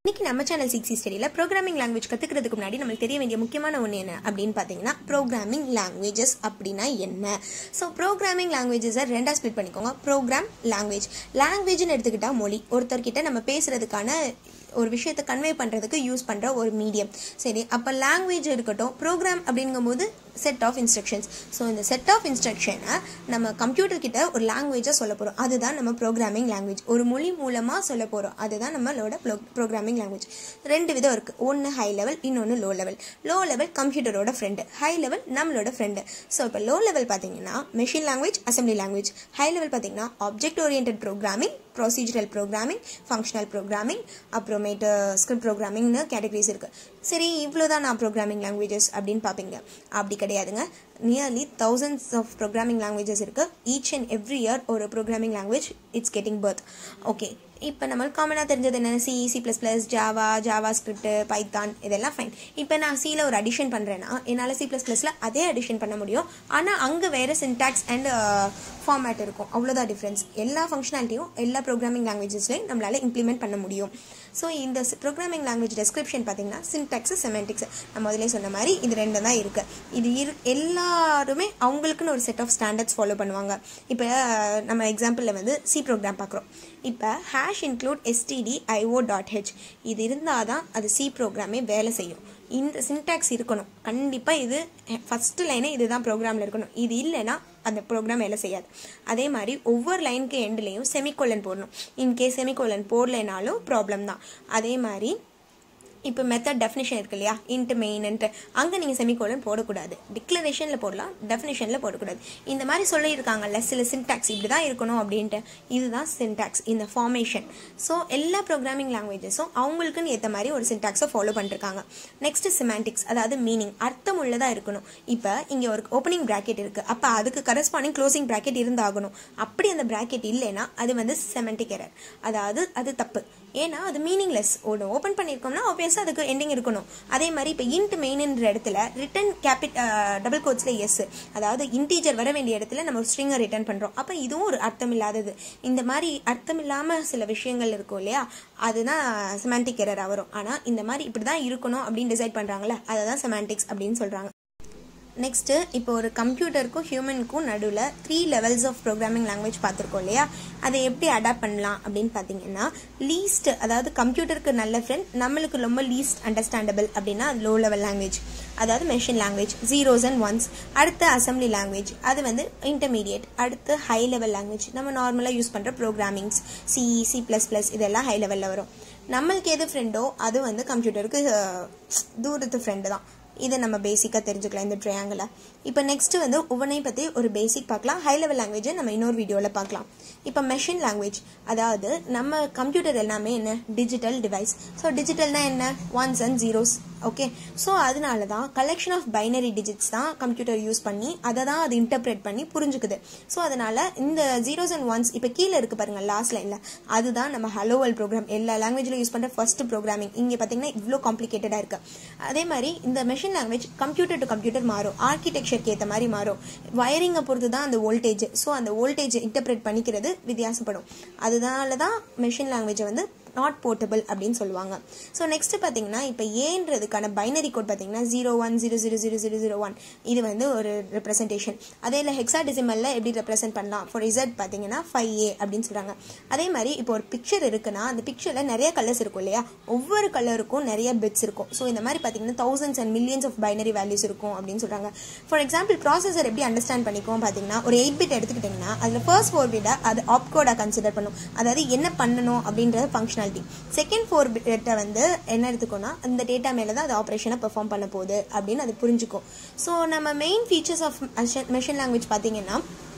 இன்னைக்கு நம்ம சேனல் சிக்ஸி ஸ்டடியில் ப்ரோக்ராமிங் லாங்குவேஜ் கற்றுக்கிறதுக்கு முன்னாடி நம்மளுக்கு தெரிய வேண்டிய முக்கியமான ஒன்று என்ன அப்படின்னு பார்த்தீங்கன்னா ப்ரோக்ராமிங் லாங்குவேஜஸ் அப்படின்னா என்ன ஸோ ப்ரோக்ராமிங் லாங்குவேஜஸை ரெண்டாக ஸ்ப்ளிட் பண்ணிக்கோங்க ப்ரோக்ராம் லாங்குவேஜ் லாங்குவேஜ்னு எடுத்துக்கிட்டால் மொழி ஒருத்தர்கிட்ட நம்ம பேசுறதுக்கான ஒரு விஷயத்தை கன்வே பண்ணுறதுக்கு யூஸ் பண்ணுற ஒரு மீடியம் சரி அப்போ லாங்குவேஜ் இருக்கட்டும் ப்ரோக்ராம் அப்படிங்கும்போது செட் ஆஃப் இன்ஸ்ட்ரக்ஷன்ஸ் ஸோ இந்த செட் ஆஃப் இன்ஸ்ட்ரக்ஷனை நம்ம கம்ப்யூட்டர் கிட்ட ஒரு லாங்குவேஜாக சொல்ல போகிறோம் அதுதான் நம்ம ப்ரோக்ராமிங் லாங்குவேஜ் ஒரு மொழி மூலமாக சொல்ல போகிறோம் அதுதான் நம்மளோட ப்ரோக்ராமிங் லாங்குவேஜ் ரெண்டு விதம் இருக்குது ஒன்று ஹை லெவல் இன்னொன்று லோ லெவல் லோ லெவல் கம்ப்யூட்டரோட ஃப்ரெண்டு ஹை லெவல் நம்மளோட ஃப்ரெண்டு ஸோ இப்போ லோ லெவல் பார்த்தீங்கன்னா machine language assembly language high level பார்த்தீங்கன்னா object oriented programming procedural programming functional programming அப்புறமேட்டு ஸ்கிரிப்ட் ப்ரோக்ராமிங்னு கேட்டகரிஸ் இருக்குது சரி இவ்வளோ தான் நான் ப்ரோக்ராமிங் லாங்குவேஜஸ் அப்படின்னு பார்ப்பீங்க அப்படி கிடையாதுங்க nearly thousands of programming languages இருக்குது ஈச் அண்ட் எவ்ரி இயர் ஒரு programming language it's getting birth okay இப்போ நம்மளுக்கு காமனாக தெரிஞ்சது என்ன C C plus plus Java JavaScript Python இதெல்லாம் ஃபைன் இப்போ நான் சியில் ஒரு அடிஷன் பண்ணுறேன்னா என்னால் சி ப்ளஸ் ப்ளஸில் அதே அடிஷன் பண்ண முடியும் ஆனால் அங்கே வேறு சின்டாக்ஸ் அண்ட் ஃபார்மேட் இருக்கும் அவ்வளோதான் டிஃப்ரென்ஸ் எல்லா ஃபங்க்ஷனாலிட்டியும் எல்லா ப்ரோக்ராமிங் லாங்குவேஜஸ்லையும் நம்மளால் இம்ப்ளிமெண்ட் பண்ண முடியும் ஸோ இந்த ப்ரோக்ராமிங் லாங்குவேஜ் டெஸ்கிரிப்ஷன் பார்த்தீங்கன்னா சின்டாக்ஸ் செமெண்டிக்ஸ் நான் முதலே சொன்ன மாதிரி இது ரெண்டு தான் இருக்குது இது இரு எல்லாருமே அவங்களுக்குன்னு ஒரு செட் ஆஃப் ஸ்டாண்டர்ட்ஸ் ஃபாலோ பண்ணுவாங்க இப்போ நம்ம எக்ஸாம்பிளில் வந்து சி ப்ரோக்ராம் பார்க்குறோம் இப்போ hash include STD IO dot H இது இருந்தால் தான் அது சி ப்ரோக்ராமே வேலை செய்யும் இந்த சின்டாக்ஸ் இருக்கணும் கண்டிப்பாக இது ஃபஸ்ட்டு லைனே இதுதான் ப்ரோக்ராமில் இருக்கணும் இது இல்லைன்னா அந்த ப்ரோக்ராம் வேலை செய்யாது அதே மாதிரி ஒவ்வொரு லைனுக்கு எண்ட்லேயும் செமிகோலன் போடணும் இன்கேஸ் செமிகோலன் போடலைனாலும் ப்ராப்ளம் தான் அதே மாதிரி இப்போ மெத்தட் டெஃபினேஷன் இருக்கு இல்லையா இன்ட்டு மெயின்ட்டு அங்கே நீங்கள் செமிகோலன் போடக்கூடாது டிக்ளரேஷனில் போடலாம் டெஃபினேஷனில் போடக்கூடாது இந்த மாதிரி சொல்லியிருக்காங்கல்ல சில சின்டாக்ஸ் இப்படி தான் இருக்கணும் அப்படின்ட்டு இதுதான் சின்டாக்ஸ் இந்த ஃபார்மேஷன் ஸோ எல்லா ப்ரோக்ராமிங் லாங்குவேஜஸும் அவங்களுக்குன்னு ஏற்ற மாதிரி ஒரு சின்டாக்ஸை ஃபாலோ பண்ணிருக்காங்க நெக்ஸ்ட் சிமாண்டிக்ஸ் அதாவது மீனிங் அர்த்தம் உள்ளதாக இருக்கணும் இப்போ இங்கே ஒரு ஓப்பனிங் ப்ராக்கெட் இருக்குது அப்போ அதுக்கு கரஸ்பாண்டிங் க்ளோசிங் ப்ராக்கெட் இருந்தாகணும் அப்படி அந்த ப்ராக்கெட் இல்லைன்னா அது வந்து செமெண்டிக் எரர் அதாவது அது தப்பு ஏன்னா அது மீனிங்லெஸ் ஒன்று ஓப்பன் பண்ணியிருக்கோம்னா ஆப்வியஸாக அதுக்கு எண்டிங் இருக்கணும் அதே மாதிரி இப்போ இன்ட் மெயின்ன்ற இடத்துல ரிட்டன் கேபிட் டபுள் கோட்ஸில் எஸ் அதாவது இன்டீஜர் வர வேண்டிய இடத்துல நம்ம ஒரு ஸ்ட்ரிங்கை ரிட்டர்ன் பண்ணுறோம் அப்போ இதுவும் ஒரு அர்த்தம் இல்லாதது இந்த மாதிரி அர்த்தம் இல்லாமல் சில விஷயங்கள் இருக்கும் இல்லையா அதுதான் செமாண்டிக் எரராக வரும் ஆனால் இந்த மாதிரி இப்படி தான் இருக்கணும் அப்படின்னு டிசைட் பண்ணுறாங்களே அதை தான் செமாண்டிக்ஸ் அப்படின்னு சொல்கிறாங்க நெக்ஸ்ட்டு இப்போ ஒரு கம்ப்யூட்டருக்கும் ஹியூமனுக்கும் நடுவில் three levels of programming language பார்த்துருக்கோம் இல்லையா அதை எப்படி அடாப்ட் பண்ணலாம் அப்படின்னு பார்த்தீங்கன்னா லீஸ்ட் அதாவது கம்ப்யூட்டருக்கு நல்ல ஃப்ரெண்ட் நம்மளுக்கு ரொம்ப லீஸ்ட் அண்டர்ஸ்டாண்டபிள் அப்படின்னா அது லோ லெவல் லாங்குவேஜ் அதாவது machine language zeros and ones அடுத்து அசம்பிளி லாங்குவேஜ் அது வந்து இன்டர்மீடியட் அடுத்து ஹை லெவல் லாங்குவேஜ் நம்ம நார்மலாக யூஸ் பண்ணுற ப்ரோக்ராமிங்ஸ் சி சி ப்ளஸ் ப்ளஸ் இதெல்லாம் ஹை லெவலில் வரும் நம்மளுக்கு எது ஃப்ரெண்டோ அது வந்து கம்ப்யூட்டருக்கு தூரத்து ஃப்ரெண்டு தான் இதை நம்ம பேசிக்காக தெரிஞ்சுக்கலாம் இந்த ட்ரையாங்கில் இப்போ நெக்ஸ்ட் வந்து ஒவ்வொன்றையும் பற்றி ஒரு பேசிக் பார்க்கலாம் ஹை லெவல் லாங்குவேஜை நம்ம இன்னொரு வீடியோவில் பார்க்கலாம் இப்போ மெஷின் லாங்குவேஜ் அதாவது நம்ம கம்ப்யூட்டர் எல்லாமே என்ன டிஜிட்டல் டிவைஸ் ஸோ டிஜிட்டல்னா என்ன ones and zeros okay so அதனால தான் கலெக்ஷன் ஆஃப் பைனரி டிஜிட்ஸ் தான் கம்ப்யூட்டர் யூஸ் பண்ணி அதை தான் அது இன்டர்பிரேட் பண்ணி புரிஞ்சுக்குது ஸோ அதனால இந்த ஜீரோஸ் அண்ட் ஒன்ஸ் இப்போ கீழே இருக்கு பாருங்க லாஸ்ட் லைனில் அதுதான் நம்ம ஹலோ வேல் ப்ரோக்ராம் எல்லா லாங்குவேஜில் யூஸ் பண்ணுற ஃபர்ஸ்ட் ப்ரோக்ராமிங் இங்கே பார்த்தீங்கன்னா இவ்வளோ காம்ப்ளிகேட்டடாக இருக்கு அதே மாதிரி இந்த machine language computer to computer மாறும் ஆர்கிடெக்சருக்கு ஏற்ற மாதிரி மாறும் வயரிங்கை பொறுத்து தான் அந்த வோல்டேஜ் ஸோ அந்த வோல்டேஜ் இன்டர்பிரேட் பண்ணிக்கிறது வித்தியாசப்படும் அதனால தான் மெஷின் லாங்குவேஜை வந்து நாட் போர்ட்டபிள் அப்படின்னு சொல்லுவாங்க ஸோ நெக்ஸ்ட் பார்த்தீங்கன்னா இப்போ ஏன்றதுக்கான பைனரி கோட் பார்த்தீங்கன்னா zero one zero zero zero zero zero one இது வந்து ஒரு ரெப்ரசன்டேஷன் அதே இல்லை ஹெக்ஸா டிசிமலில் எப்படி ரெப்ரசென்ட் பண்ணலாம் ஃபார் இசட் பார்த்தீங்கன்னா ஃபைவ் ஏ அப்படின்னு சொல்கிறாங்க அதே மாதிரி இப்போ ஒரு பிக்சர் இருக்குன்னா அந்த பிக்சரில் நிறைய கலர்ஸ் இருக்கும் இல்லையா ஒவ்வொரு கலருக்கும் நிறைய பிட்ஸ் இருக்கும் ஸோ இந்த மாதிரி பார்த்தீங்கன்னா thousands and millions of binary values இருக்கும் அப்படின்னு சொல்கிறாங்க ஃபார் எக்ஸாம்பிள் ப்ராசஸர் எப்படி அண்டர்ஸ்டாண்ட் பண்ணிக்கும் பார்த்தீங்கன்னா ஒரு எயிட் பிட் எடுத்துக்கிட்டிங்கன்னா அதில் ஃபர்ஸ்ட் ஃபோர் பிட்டை அது ஆப்கோடாக கன்சிடர் பண்ணும் அதாவது என்ன பண்ணணும் அப்படின்றது ஃபங்க்ஷனாலிட்டி செகண்ட் ஃபோர் பிட்டை வந்து என்ன எடுத்துக்கோன்னா அந்த டேட்டா மேலே தான் அது ஆப்ரேஷனை பெர்ஃபார்ம் பண்ண போகுது அப்படின்னு அது புரிஞ்சுக்கும் ஸோ நம்ம main features of machine language பார்த்தீங்கன்னா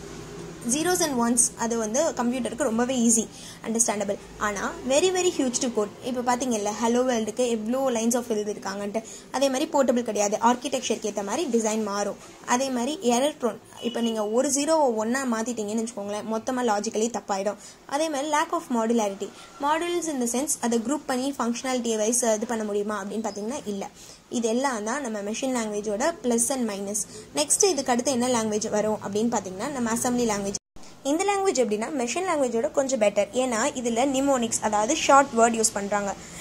ஜீரோஸ் அண்ட் ஒன்ஸ் அது வந்து கம்ப்யூட்டருக்கு ரொம்பவே ஈஸி அண்டர்ஸ்டாண்டபிள் ஆனால் very very huge to code இப்போ பார்த்தீங்கல்ல ஹலோ வேர்ல்டுக்கு எவ்வளோ லைன்ஸ் ஆஃப் எழுதிருக்காங்கன்ட்டு அதே மாதிரி போர்ட்டபிள் கிடையாது ஆர்கிடெக்சருக்கு ஏற்ற மாதிரி டிசைன் மாறும் அதே மாதிரி எரர் ப்ரோன் இப்போ நீங்கள் ஒரு ஜீரோ ஒன்றா மாற்றிட்டீங்கன்னு வச்சுக்கோங்களேன் மொத்தமாக லாஜிக்கலி தப்பாயிடும் அதே மாதிரி லேக் ஆஃப் மாடுலாரிட்டி மாடுல்ஸ் இந்த சென்ஸ் அதை குரூப் பண்ணி ஃபங்க்ஷனாலிட்டியை வைஸ் இது பண்ண முடியுமா அப்படின்னு பார்த்தீங்கன்னா இல்லை இது எல்லாம் தான் நம்ம மெஷின் லாங்குவேஜோட ப்ளஸ் அண்ட் மைனஸ் நெக்ஸ்ட் இதுக்கு அடுத்து என்ன லாங்குவேஜ் வரும் அப்படின்னு பார்த்தீங்கன்னா நம்ம அசம்பிளி லாங்குவேஜ் இந்த லாங்குவேஜ் எப்படின்னா மெஷின் லாங்குவேஜோட கொஞ்சம் பெட்டர் ஏன்னா இதில் நிமோனிக்ஸ் அதாவது ஷார்ட் வேர்ட் யூஸ் பண்ணுறாங்க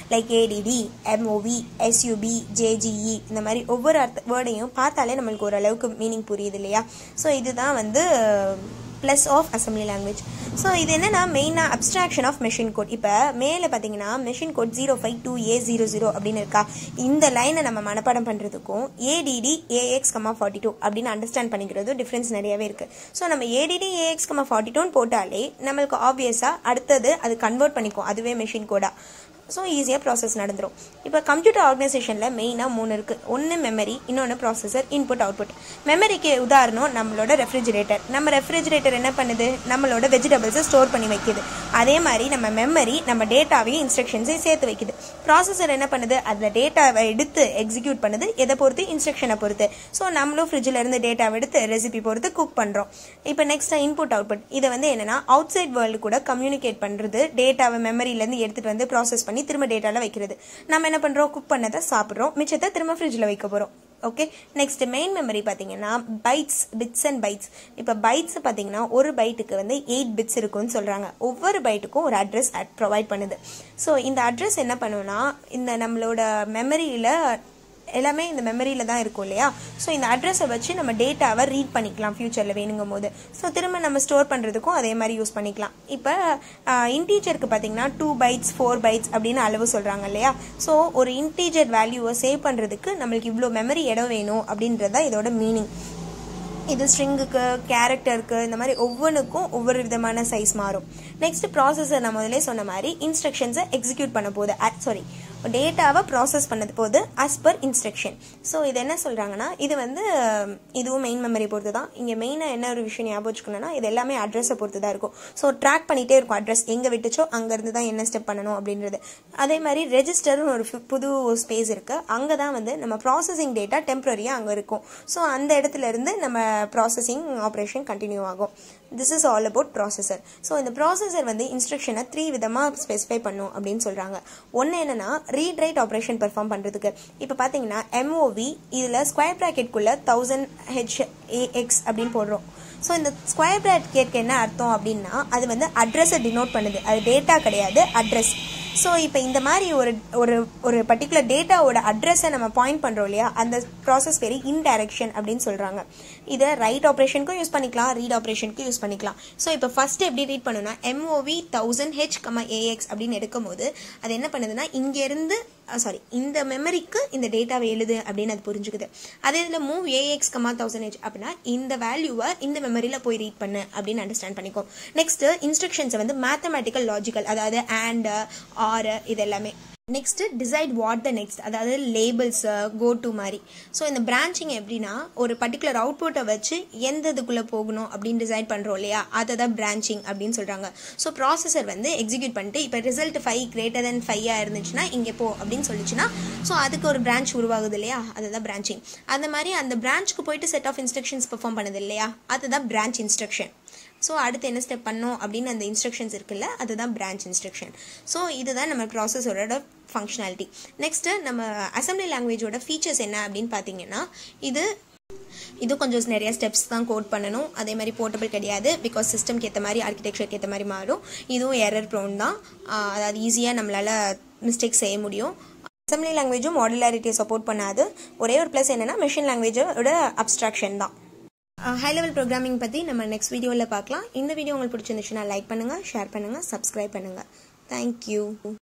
like ADD MOV SUB JGE இந்த மாதிரி ஒவ்வொரு அர்த்த வேர்டையும் பார்த்தாலே நம்மளுக்கு ஓரளவுக்கு மீனிங் புரியுது இல்லையா ஸோ இதுதான் வந்து plus of assembly language so இது என்னன்னா மெயினாக அப்ஸ்ட்ராக்ஷன் ஆஃப் மெஷின் கோட் இப்போ மேலே பார்த்தீங்கன்னா machine code zero five two A zero zero அப்படின்னு இருக்கா இந்த லைனை நம்ம மனப்பாடம் பண்ணுறதுக்கும் ADD AX comma forty two அப்படின்னு அண்டர்ஸ்டாண்ட் பண்ணிக்கிறதும் டிஃப்ரென்ஸ் நிறையவே இருக்குது ஸோ நம்ம ஏடிடி ஏஎக்ஸ் கமா ஃபார்ட்டி டூன்னு போட்டாலே நம்மளுக்கு ஆப்வியஸாக அடுத்தது அது கன்வெர்ட் பண்ணிக்கும் அதுவே மெஷின் கோடா ஸோ ஈஸியாக ப்ராசஸ் நடந்துடும் இப்போ கம்ப்யூட்டர் ஆர்கனைசேஷனில் மெயினாக மூணு இருக்குது ஒன்று மெமரி இன்னொன்று ப்ராசஸர் இன்புட் அவுட்புட் மெமரிக்கு உதாரணம் நம்மளோட ரெஃப்ரிஜிரேட்டர் நம்ம ரெஃப்ரிஜிரேட்டர் என்ன பண்ணுது நம்மளோட வெஜிடபிள்ஸை ஸ்டோர் பண்ணி வைக்குது அதே மாதிரி நம்ம மெமரி நம்ம டேட்டாவையும் இன்ஸ்ட்ரக்ஷன்ஸையும் சேர்த்து வைக்குது ப்ராசஸர் என்ன பண்ணுது அதில் டேட்டாவை எடுத்து எக்ஸிக்யூட் பண்ணுது எதை பொறுத்து இன்ஸ்ட்ரக்ஷனை பொறுத்து ஸோ நம்மளும் ஃப்ரிட்ஜில் இருந்து டேட்டாவை எடுத்து ரெசிபி பொறுத்து குக் பண்ணுறோம் இப்போ நெக்ஸ்ட் இன்புட் அவுட்புட் இதை வந்து என்னன்னா அவுட் சைட் வேர்ல்டு கூட கம்யூனிகேட் பண்ணுறது டேட்டாவை மெமரியிலேருந்து எடுத்துகிட்டு வந்து ப்ராசஸ் பண்ணி திரும்ப டேட்டாவில் வைக்கிறது நம்ம என்ன பண்ணுறோம் குக் பண்ணதை சாப்பிட்றோம் மிச்சத்தை திரும்ப ஃப்ரிட்ஜில் வைக்க போகிறோம் ஓகே நெக்ஸ்ட் மெயின் மெமரி பார்த்தீங்கன்னா பைட்ஸ் பிட்ஸ் அண்ட் பைட்ஸ் இப்போ பைட்ஸ் பார்த்தீங்கன்னா ஒரு பைட்டுக்கு வந்து எயிட் பிட்ஸ் இருக்கும்னு சொல்கிறாங்க ஒவ்வொரு பைட்டுக்கும் ஒரு அட்ரஸ் ப்ரொவைட் பண்ணுது ஸோ இந்த அட்ரஸ் என்ன பண்ணுன்னா இந்த நம்மளோட மெமரியில் எல்லாமே இந்த மெமரியில் தான் இருக்கும் இல்லையா ஸோ இந்த அட்ரஸை வச்சு நம்ம டேட்டாவை ரீட் பண்ணிக்கலாம் ஃப்யூச்சரில் வேணுங்கும் போது ஸோ திரும்ப நம்ம ஸ்டோர் பண்ணுறதுக்கும் அதே மாதிரி யூஸ் பண்ணிக்கலாம் இப்போ இன்டீஜருக்கு பார்த்தீங்கன்னா டூ பைட்ஸ் ஃபோர் பைட்ஸ் அப்படின்னு அளவு சொல்கிறாங்க இல்லையா ஸோ ஒரு இன்டீஜர் வேல்யூவை சேவ் பண்ணுறதுக்கு நம்மளுக்கு இவ்வளோ மெமரி இடம் வேணும் அப்படின்றது தான் இதோட மீனிங் இது ஸ்ட்ரிங்குக்கு கேரக்டருக்கு இந்த மாதிரி ஒவ்வொன்றுக்கும் ஒவ்வொரு விதமான சைஸ் மாறும் நெக்ஸ்ட் ப்ராசஸர் நான் முதலே சொன்ன மாதிரி இன்ஸ்ட்ரக்ஷன்ஸை எக்ஸிக்யூட் பண்ண போகுது சாரி டேட்டாவை ப்ராசஸ் பண்ணது போது அஸ் பர் இன்ஸ்ட்ரக்ஷன் ஸோ இது என்ன சொல்கிறாங்கன்னா இது வந்து இதுவும் மெயின் மெமரி பொறுத்து தான் இங்கே மெயினாக என்ன ஒரு விஷயம் ஞாபகம் வச்சுக்கணும்னா இது எல்லாமே அட்ரஸை பொறுத்து தான் இருக்கும் ஸோ ட்ராக் பண்ணிகிட்டே இருக்கும் அட்ரஸ் எங்கே விட்டுச்சோ அங்கேருந்து தான் என்ன ஸ்டெப் பண்ணணும் அப்படின்றது அதே மாதிரி ரெஜிஸ்டர்னு ஒரு புது ஸ்பேஸ் இருக்குது அங்கே தான் வந்து நம்ம ப்ராசஸிங் டேட்டா டெம்பரரியாக அங்கே இருக்கும் ஸோ அந்த இடத்துல இருந்து நம்ம ப்ராசஸிங் ஆப்ரேஷன் கண்டினியூ ஆகும் this is all about processor so இந்த ப்ராசஸர் வந்து இன்ஸ்ட்ரக்ஷனை த்ரீ விதமாக ஸ்பெசிஃபை பண்ணும் அப்படின்னு சொல்கிறாங்க ஒன்று என்னன்னா ரீட் ரைட் ஆப்ரேஷன் பெர்ஃபார்ம் பண்ணுறதுக்கு இப்போ பார்த்தீங்கன்னா எம்ஓவி இதில் ஸ்கொயர் ப்ராக்கெட்குள்ளே தௌசண்ட் ஹெச் ஏஎக்ஸ் அப்படின்னு போடுறோம் ஸோ இந்த ஸ்கொயர் ப்ராக்கெட்க்கு என்ன அர்த்தம் அப்படின்னா அது வந்து அட்ரஸை டினோட் பண்ணுது அது டேட்டா கிடையாது அட்ரஸ் ஸோ இப்போ இந்த மாதிரி ஒரு ஒரு ஒரு பர்டிகுலர் டேட்டாவோட அட்ரஸை நம்ம பாயிண்ட் பண்ணுறோம் இல்லையா அந்த ப்ராசஸ் பேர் இன்டைரக்ஷன் அப்படின்னு சொல்கிறாங்க இதை ரைட் ஆப்ரேஷனுக்கும் யூஸ் பண்ணிக்கலாம் ரீட் ஆப்ரேஷனுக்கும் யூஸ் பண்ணிக்கலாம் ஸோ இப்போ ஃபர்ஸ்ட் எப்படி ரீட் பண்ணுன்னா MOV thousand H comma AX அப்படின்னு எடுக்கும் போது அது என்ன பண்ணுதுன்னா இங்கேருந்து சாரி இந்த மெமரிக்கு இந்த டேட்டாவை எழுது அப்படின்னு அது புரிஞ்சுக்குது அதே இதில் move AX comma thousand H அப்படின்னா இந்த வேல்யூவை இந்த மெமரியில் போய் ரீட் பண்ணு அப்படின்னு அண்டர்ஸ்டாண்ட் பண்ணிக்கும் நெக்ஸ்ட் இன்ஸ்ட்ரக்ஷன்ஸை வந்து மேத்தமேட்டிக்கல் லாஜிக்கல் அதாவது அண்ட் ஆர் இது எல்லாமே next decide what the next அதாவது லேபிள்ஸ் கோ டு மாதிரி ஸோ இந்த பிரான்ச்சிங் எப்படின்னா ஒரு பர்டிகுலர் அவுட்புட்டை வச்சு எந்த இதுக்குள்ளே போகணும் அப்படின்னு டிசைட் பண்ணுறோம் இல்லையா அதை தான் பிரான்ச்சிங் அப்படின்னு சொல்கிறாங்க ஸோ ப்ராசஸர் வந்து எக்ஸிக்யூட் பண்ணிட்டு இப்போ ரிசல்ட் ஃபைவ் கிரேட்டர் தென் ஃபைவாக இருந்துச்சுன்னா இங்கே போ அப்படின்னு சொல்லிச்சுன்னா ஸோ அதுக்கு ஒரு பிரான்ச் உருவாகுது இல்லையா அதுதான் பிரான்ச்சிங் அந்த மாதிரி அந்த பிரான்ச்சுக்கு போயிட்டு செட் ஆஃப் இன்ஸ்ட்ரக்ஷன்ஸ் பெர்ஃபார்ம் பண்ணுது இல்லையா அதுதான் பிரான்ச் இன்ஸ்ட்ரக்ஷன் ஸோ அடுத்து என்ன ஸ்டெப் பண்ணோம் அப்படின்னு அந்த இன்ஸ்ட்ரக்ஷன்ஸ் இருக்குல்ல அதுதான் பிரான்ச் இன்ஸ்ட்ரக்ஷன் ஸோ இதுதான் நம்ம ப்ராசஸரோட ஃபங்க்ஷனாலிட்டி நெக்ஸ்ட்டு நம்ம அசம்பிளி லாங்குவேஜோட ஃபீச்சர்ஸ் என்ன அப்படின்னு பார்த்தீங்கன்னா இது இது கொஞ்சம் நிறைய ஸ்டெப்ஸ் தான் கோட் பண்ணணும் அதே மாதிரி போர்ட்டபிள் கிடையாது பிகாஸ் சிஸ்டம்க்கு ஏற்ற மாதிரி ஆர்கிடெக்சருக்கு ஏற்ற மாதிரி மாறும் இதுவும் எரர் ப்ரோன் தான் அதாவது ஈஸியாக நம்மளால் மிஸ்டேக் செய்ய முடியும் அசம்பிளி லாங்குவேஜும் மாடுலாரிட்டியை சப்போர்ட் பண்ணாது ஒரே ஒரு ப்ளஸ் என்னென்னா மிஷின் லாங்குவேஜோட அப்ஸ்ட்ராக்ஷன் தான் ஹை லெவல் ப்ரோக்ராமிங் பற்றி நம்ம நெக்ஸ்ட் வீடியோவில் பார்க்கலாம் இந்த வீடியோ உங்களுக்கு பிடிச்சிருந்துச்சுன்னா லைக் பண்ணுங்கள் ஷேர் பண்ணுங்கள் சப்ஸ்கிரைப் பண்ணுங்கள் தேங்க்யூ